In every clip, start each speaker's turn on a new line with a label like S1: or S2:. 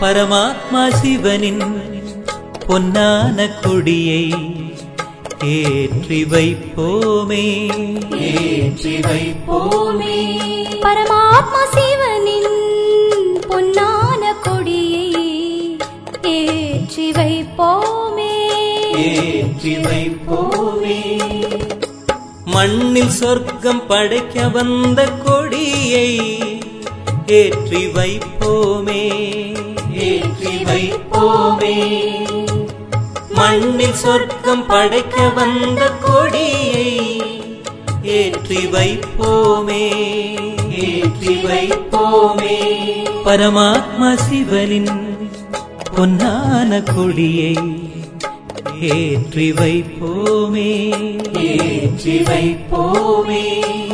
S1: பரமாத்மா சிவனின் பொன்னான கொடியை ஏற்றி வைப்போமே ஏற்றி வைப்போமே
S2: பரமாத்மா சிவனின் பொன்னான கொடியை ஏற்றி வைப்போமே
S1: ஏற்றி வைப்போமே மண்ணில் சொர்க்கம் படைக்க வந்த கொடியை ஏற்றி வைப்போமே ஏற்றி வைப்போமே மண்ணில் சொர்க்கம் படைக்க வந்த கொடியை ஏற்றி வைப்போமே ஏற்றி வைப்போமே பரமாத்மா சிவனின் பொன்னான கொடியை ஏற்றி வைப்போமே ஏற்றி வைப்போமே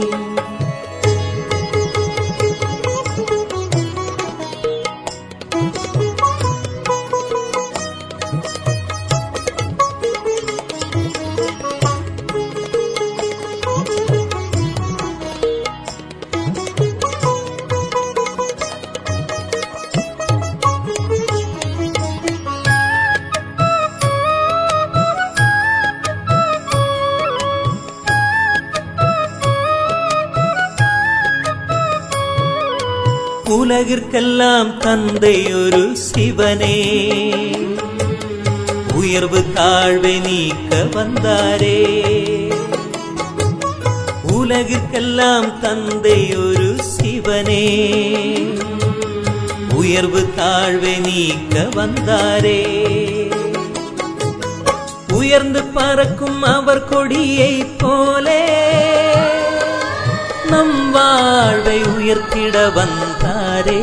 S1: உலகிற்கெல்லாம் தந்தை ஒரு சிவனே உயர்வு தாழ்வை நீக்க வந்தாரே உலகிற்கெல்லாம் தந்தை ஒரு சிவனே உயர்வு தாழ்வை நீக்க வந்தாரே உயர்ந்து பறக்கும் அவர் கொடியை போலே நம் வாழ்வை உயர்த்திட வந்தாரே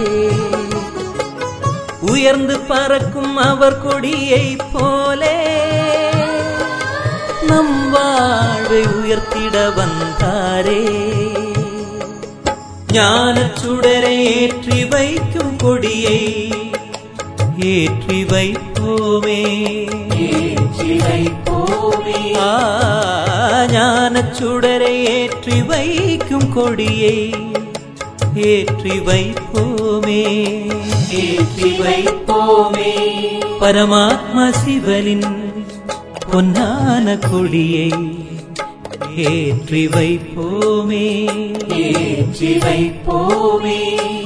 S1: உயர்ந்து பறக்கும் அவர் கொடியை போலே நம் வாழ்வை உயர்த்திட வந்தாரே ஞானச் சுடரை ஏற்றி வைக்கும் கொடியை ஏற்றி வைப்போமே ஏற்றி வைப்போமே ஞானச் சுடரை ஏற்றி வைக்கும் கொடியை ஏற்றி வைப்போமே ஏற்றி வைப்போமே பரமாத்மா சிவனின் பொன்னான கொடியை ஏற்றி வைப்போமே ஏற்றி வைப்போமே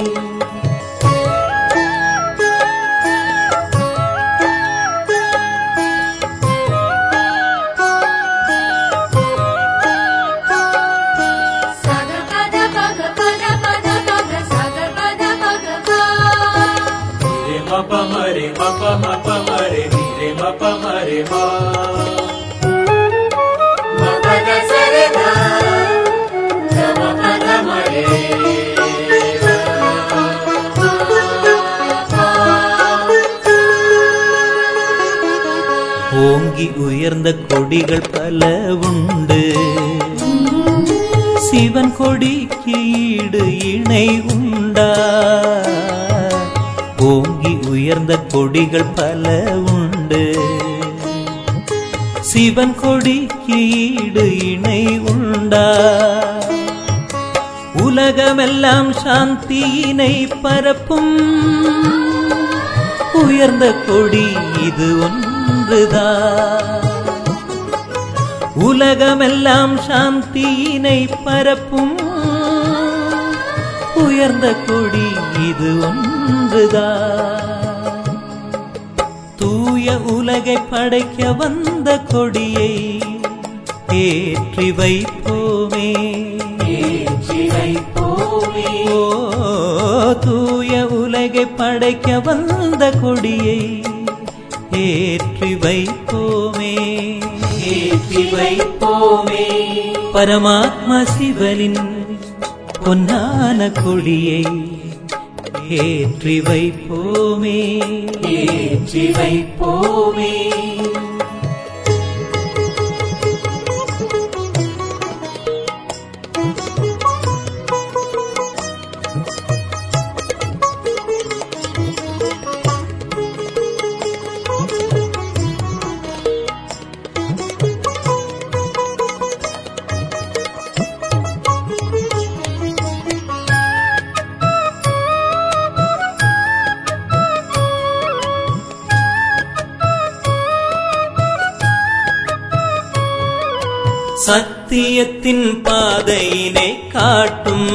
S2: சக பத பக பத பத பக சக பத பக பா
S3: Re ma pa ma re ma pa ma pa ma re ni re ma pa ma re ma. Ma pa da sa re ga. Ga ma pa da ma re.
S1: ஓங்கி உயர்ந்த கொடிகள் பல உண்டு சிவன் கொடிக்கு ஈடு இணை உண்டா ஓங்கி உயர்ந்த கொடிகள் பல உண்டு சிவன் கொடிக்கு ஈடு இணை உண்டா உலகமெல்லாம் சாந்தியினை பரப்பும் உயர்ந்த கொடி இது ஒன்றுதான் உலகமெல்லாம் சாந்தியினை பரப்பும் உயர்ந்த கொடி இது ஒன்றுதான் தூய உலகை படைக்க வந்த கொடியை ஏற்றி வைப்போமே ஏற்றி வைப்போமே ஓ தூய உலகை படைக்க வந்த கொடியை ஏற்றி வைப்போமே ஏற்றி வைப்போமே பரமாத்மா சிவனின் பொன்னான கொடியை ஏற்றி வைப்போமே ஏற்றி வைப்போமே சத்தியத்தின் பாதையினை காட்டும்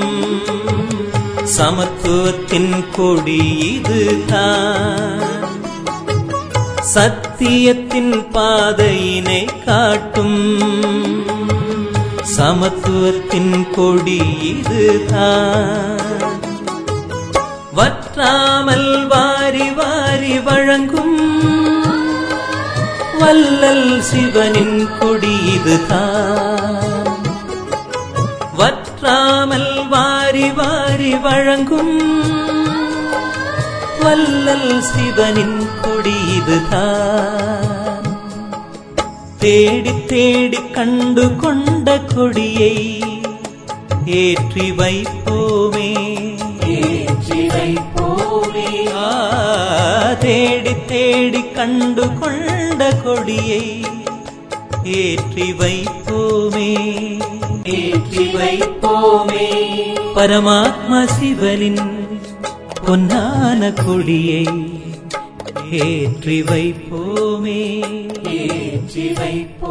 S1: சமத்துவத்தின் கொடி இதுதான் சத்தியத்தின் பாதையினை காட்டும் சமத்துவத்தின் கொடி இதுதான் வற்றாமல் வாரி வாரி வழங்கும் வல்லல் சிவனின் கொடி இதுதான் வற்றாமல் வாரி வாரி வழங்கும் வல்லல் சிவனின் கொடி இதுதான் தேடி தேடி கண்டு கொண்ட கொடியை ஏற்றி வைப்போமே ஏற்றி வைப்போமே ஆ, தேடி தேடி கண்டு கொண்ட கொடியை ஏற்றி வைப்போமே ஏற்றி வைப்போமே பரமாத்மா சிவனின் பொன்னான கொடியை ஏற்றி வைப்போமே ஏற்றி வைப்போமே